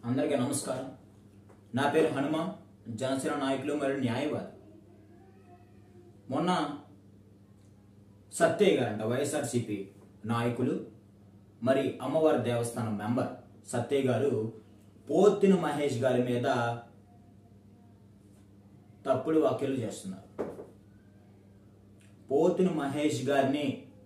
అందరికీ నమస్కారం నా పేరు హనుమ జనసేన నాయకులు మరియు న్యాయవాది మొన్న సత్యయ్య గారంట వైఎస్ఆర్సిపి నాయకులు మరి అమ్మవారి దేవస్థానం మెంబర్ సత్యయ్య గారు పోతిన మహేష్ గారి మీద తప్పుడు వ్యాఖ్యలు చేస్తున్నారు పోతిన మహేష్ గారిని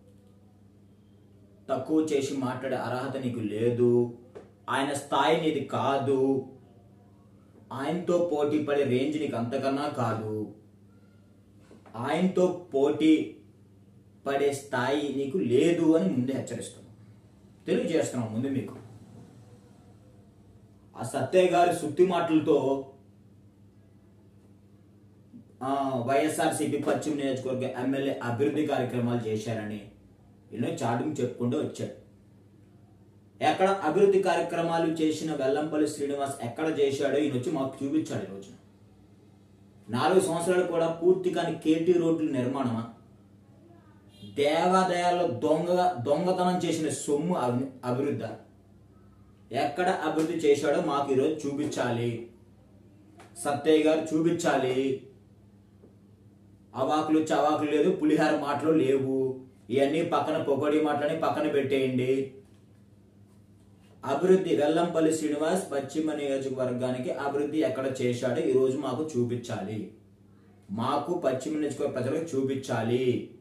తక్కువ చేసి మాట్లాడే అర్హత నీకు లేదు ఆయన స్థాయి నీది కాదు ఆయనతో పోటీ పడే రేంజ్ నీకు అంతకన్నా కాదు ఆయనతో పోటీ పడే స్థాయి నీకు లేదు అని ముందే హెచ్చరిస్తున్నాం తెలియజేస్తున్నాం ముందు మీకు ఆ సత్యయ్య గారి సుత్తి మాటలతో ఆ, వైఎస్ఆర్సీపీ పశ్చిమ నియోజకవర్గ ఎమ్మెల్యే అభివృద్ధి కార్యక్రమాలు చేశారని ఎన్నో చాటింగ్ చెప్పుకుంటూ వచ్చాడు ఎక్కడ అభివృద్ధి కార్యక్రమాలు చేసిన వెల్లంపల్లి శ్రీనివాస్ ఎక్కడ చేశాడో ఈయన వచ్చి మాకు చూపించాడు ఈ రోజున నాలుగు సంవత్సరాలు కూడా పూర్తి కాని కేటీ రోడ్ల నిర్మాణమా దేవాలయాల్లో దొంగ దొంగతనం చేసిన సొమ్ము అభి- అభివృద్ధి ఎక్కడ అభివృద్ధి చేశాడో మాకు ఈరోజు చూపించాలి సత్తయ్య గారు చూపించాలి అవాకులు చవాకులు లేదు పులిహార మాటలు లేవు ఇవన్నీ పక్కన పొగడి మాటలని పక్కన పెట్టేయండి అభివృద్ధి వెల్లంపల్లి శ్రీనివాస్ పశ్చిమ నియోజకవర్గానికి అభివృద్ధి ఎక్కడ చేశాడో ఈ రోజు మాకు చూపించాలి మాకు పశ్చిమ నియోజకవర్గ ప్రజలకు చూపించాలి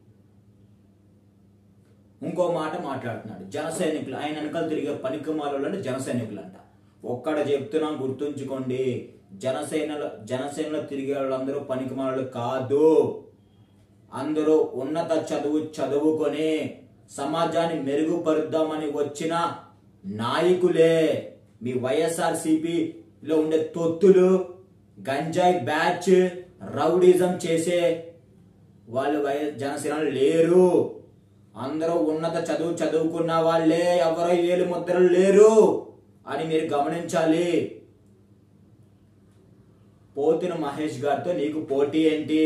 ఇంకో మాట మాట్లాడుతున్నాడు జన సైనికులు ఆయన వెనకాల తిరిగే పనికిమాలలో జన సైనికులు అంట ఒక్కడ చెప్తున్నాం గుర్తుంచుకోండి జనసేనలో జనసేనలో తిరిగే వాళ్ళందరూ పనికిమాలలు కాదు అందరూ ఉన్నత చదువు చదువుకొని సమాజాన్ని మెరుగుపరుద్దామని వచ్చిన నాయకులే మీ వైఎస్ఆర్ లో ఉండే తొత్తులు గంజాయి బ్యాచ్ రౌడిజం చేసే వాళ్ళు వై జనసేనలు లేరు అందరూ ఉన్నత చదువు చదువుకున్న వాళ్ళే ఎవరో ఏలు ముద్రలు లేరు అని మీరు గమనించాలి పోతిన మహేష్ గారితో నీకు పోటీ ఏంటి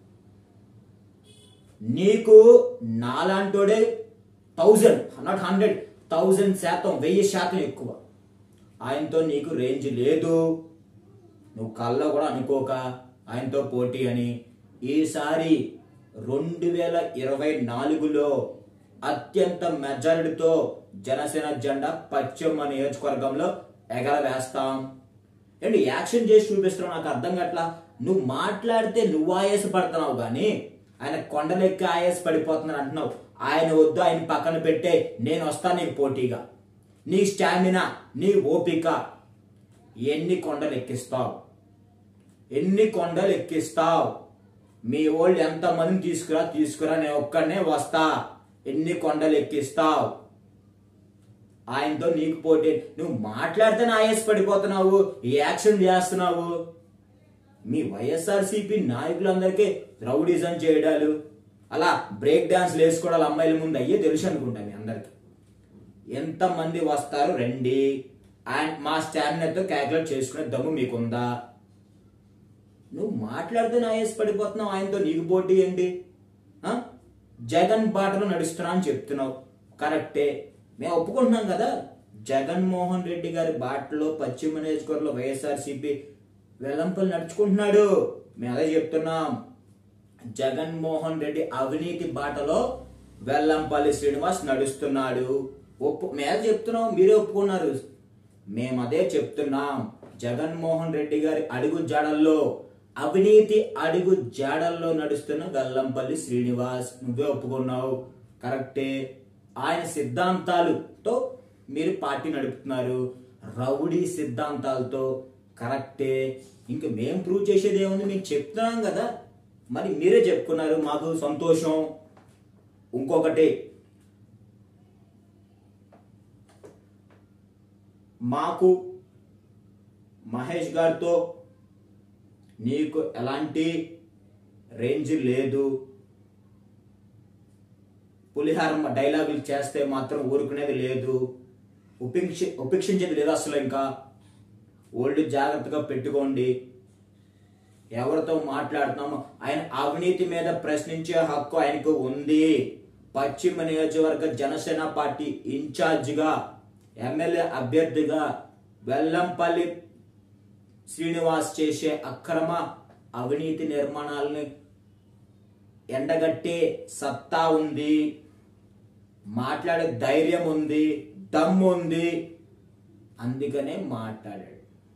నీకు నాలాంటోడే థౌజండ్ నాట్ హండ్రెడ్ థౌజండ్ శాతం వెయ్యి శాతం ఎక్కువ ఆయనతో నీకు రేంజ్ లేదు నువ్వు కల్లో కూడా అనుకోక ఆయనతో పోటీ అని ఈసారి రెండు వేల ఇరవై నాలుగులో అత్యంత మెజారిటీతో జనసేన జెండా పశ్చిమ నియోజకవర్గంలో ఎగరవేస్తాం ఏంటి యాక్షన్ చేసి చూపిస్తున్నావు నాకు అర్థం కావట్లా నువ్వు మాట్లాడితే నువ్వు ఆయాస పడుతున్నావు కానీ ఆయన కొండలెక్కి ఆయాస పడిపోతున్నాను అంటున్నావు ఆయన వద్దు ఆయన పక్కన పెట్టే నేను వస్తాను నీకు పోటీగా నీ స్టామినా నీ ఓపిక ఎన్ని కొండలు ఎక్కిస్తావు ఎన్ని కొండలు ఎక్కిస్తావు మీ వాళ్ళు ఎంతమందిని తీసుకురా తీసుకురా నేను ఒక్కడనే వస్తా ఎన్ని కొండలు ఎక్కిస్తావు ఆయనతో నీకు పోటీ నువ్వు మాట్లాడితేనే ఆయాస పడిపోతున్నావు ఈ యాక్షన్ చేస్తున్నావు మీ వైఎస్ఆర్సీపీ నాయకులందరికీ రౌడిజం చేయడాలు అలా బ్రేక్ డాన్స్ వేసుకోవడాలు అమ్మాయిల ముందు అయ్యే తెలుసు అనుకుంటా మీ అందరికి ఎంతమంది వస్తారు రండి అండ్ మా స్టామినాతో క్యాల్కులేట్ చేసుకునే దమ్ము మీకుందా నువ్వు మాట్లాడితే ఆయాస పడిపోతున్నావు ఆయనతో నీకు పోటీ ఏంటి ఆ? జగన్ బాటలో నడుస్తున్నా అని చెప్తున్నావు కరెక్టే మేము ఒప్పుకుంటున్నాం కదా జగన్మోహన్ రెడ్డి గారి బాటలో పశ్చిమ నియోజకవర్గంలో వైఎస్ఆర్సీపీ వెల్లంపల్లి నడుచుకుంటున్నాడు మేము అదే చెప్తున్నాం జగన్మోహన్ రెడ్డి అవినీతి బాటలో వెల్లంపల్లి శ్రీనివాస్ నడుస్తున్నాడు ఒప్పు మేము చెప్తున్నాం మీరే ఒప్పుకున్నారు మేము అదే చెప్తున్నాం జగన్మోహన్ రెడ్డి గారి అడుగు జాడల్లో అవినీతి అడుగు జాడల్లో నడుస్తున్న వెల్లంపల్లి శ్రీనివాస్ నువ్వే ఒప్పుకున్నావు కరెక్టే ఆయన సిద్ధాంతాలతో మీరు పార్టీ నడుపుతున్నారు రౌడీ సిద్ధాంతాలతో కరెక్టే ఇంకా మేము ప్రూవ్ చేసేది ఏముంది మేము చెప్తున్నాం కదా మరి మీరే చెప్పుకున్నారు మాకు సంతోషం ఇంకొకటి మాకు మహేష్ గారితో నీకు ఎలాంటి రేంజ్ లేదు పులిహారం డైలాగులు చేస్తే మాత్రం ఊరుకునేది లేదు ఉపేక్ష ఉపేక్షించేది లేదు అసలు ఇంకా ఓల్డ్ జాగ్రత్తగా పెట్టుకోండి ఎవరితో మాట్లాడుతున్నామో ఆయన అవినీతి మీద ప్రశ్నించే హక్కు ఆయనకు ఉంది పశ్చిమ నియోజకవర్గ జనసేన పార్టీ ఇన్ఛార్జిగా ఎమ్మెల్యే అభ్యర్థిగా వెల్లంపల్లి శ్రీనివాస్ చేసే అక్రమ అవినీతి నిర్మాణాలని ఎండగట్టే సత్తా ఉంది మాట్లాడే ధైర్యం ఉంది దమ్ము ఉంది అందుకనే మాట్లాడాడు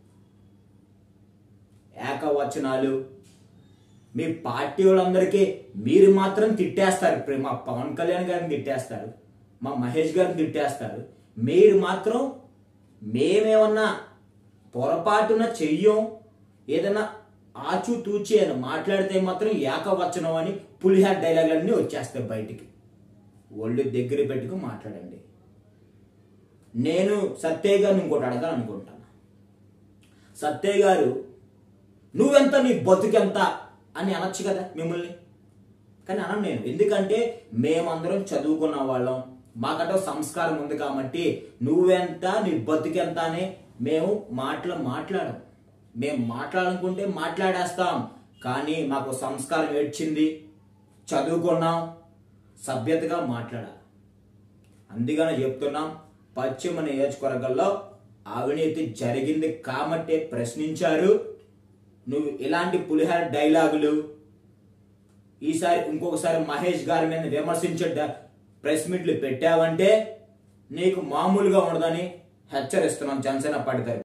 ఏకవచనాలు మీ పార్టీ వాళ్ళందరికీ మీరు మాత్రం తిట్టేస్తారు ఇప్పుడు మా పవన్ కళ్యాణ్ గారిని తిట్టేస్తారు మా మహేష్ గారిని తిట్టేస్తారు మీరు మాత్రం మేమేమన్నా పొరపాటున చెయ్యం ఏదైనా ఆచూ తూచి అని మాట్లాడితే మాత్రం ఏకవచనం అని పులిహార్ డైలాగులన్నీ వచ్చేస్తాయి బయటికి ఒళ్ళు దగ్గర పెట్టుకు మాట్లాడండి నేను సత్యయ్య గారిని ఇంకోటి అడగాలి అనుకుంటాను సత్యయ్య గారు నువ్వెంత నీ బతుకెంత అని అనొచ్చు కదా మిమ్మల్ని కానీ అనను నేను ఎందుకంటే మేమందరం చదువుకున్న వాళ్ళం మాకంటే ఒక సంస్కారం ఉంది కాబట్టి నువ్వెంత నీ బతుకెంత అని మేము మాటలు మాట్లాడం మేము మాట్లాడాలనుకుంటే మాట్లాడేస్తాం కానీ మాకు సంస్కారం ఏడ్చింది చదువుకున్నాం సభ్యతగా మాట్లాడాలి అందుకనే చెప్తున్నాం పశ్చిమ నియోజకవర్గంలో అవినీతి జరిగింది కాబట్టే ప్రశ్నించారు నువ్వు ఇలాంటి పులిహార డైలాగులు ఈసారి ఇంకొకసారి మహేష్ గారి మీద విమర్శించే డ- ప్రెస్ మీట్లు పెట్టావంటే నీకు మామూలుగా ఉండదని హెచ్చరిస్తున్నాం జనసేన పార్టీ తరపున.